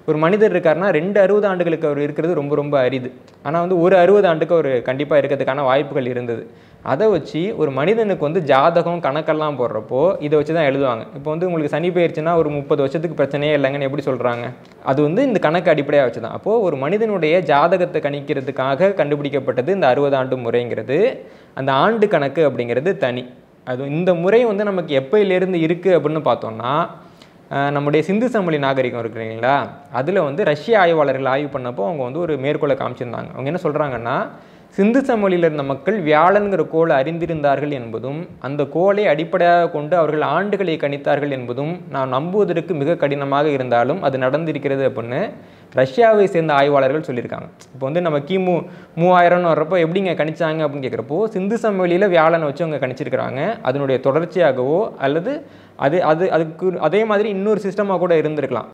ஒரு மனிதர் இருக்காருன்னா ரெண்டு அறுபது ஆண்டுகளுக்கு அவர் இருக்கிறது ரொம்ப ரொம்ப அரிது ஆனால் வந்து ஒரு அறுபது ஆண்டுக்கு அவர் கண்டிப்பாக இருக்கிறதுக்கான வாய்ப்புகள் இருந்தது அதை வச்சு ஒரு மனிதனுக்கு வந்து ஜாதகம் கணக்கெல்லாம் போடுறப்போ இதை வச்சு தான் எழுதுவாங்க இப்போ வந்து உங்களுக்கு சனி போயிருச்சுன்னா ஒரு முப்பது வருஷத்துக்கு பிரச்சனையே இல்லைங்கன்னு எப்படி சொல்கிறாங்க அது வந்து இந்த கணக்கு அடிப்படையாக வச்சு தான் அப்போது ஒரு மனிதனுடைய ஜாதகத்தை கணிக்கிறதுக்காக கண்டுபிடிக்கப்பட்டது இந்த அறுபது ஆண்டு முறைங்கிறது அந்த ஆண்டு கணக்கு அப்படிங்கிறது தனி அது இந்த முறை வந்து நமக்கு எப்பயிலேருந்து இருக்குது அப்படின்னு பார்த்தோம்னா அஹ், நம்முடைய சிந்து சமவெளி நாகரிகம் இருக்கு இல்லைங்களா அதில் வந்து ரஷ்ய ஆய்வாளர்கள் ஆய்வு பண்ணப்போ அவங்க வந்து ஒரு மேற்கோளை காமிச்சிருந்தாங்க அவங்க என்ன சொல்கிறாங்கன்னா சிந்து சமவெளியில் இருந்த மக்கள் வியாழன்கிற கோளை அறிந்திருந்தார்கள் என்பதும் அந்த கோளை அடிப்படையாக கொண்டு அவர்கள் ஆண்டுகளை கணித்தார்கள் என்பதும் நாம் நம்புவதற்கு மிக கடினமாக இருந்தாலும் அது நடந்திருக்கிறது அப்படின்னு ரஷ்யாவை சேர்ந்த ஆய்வாளர்கள் சொல்லியிருக்காங்க இப்போ வந்து நம்ம கிமு மூவாயிரம்னு வர்றப்போ எப்படிங்க கணிச்சாங்க அப்படின்னு கேட்குறப்போ சிந்து சமவெளியில் வியாழனை வச்சு அவங்க கணிச்சிருக்கிறாங்க அதனுடைய தொடர்ச்சியாகவோ அல்லது அது அது அதுக்கு அதே மாதிரி இன்னொரு சிஸ்டமாக கூட இருந்திருக்கலாம்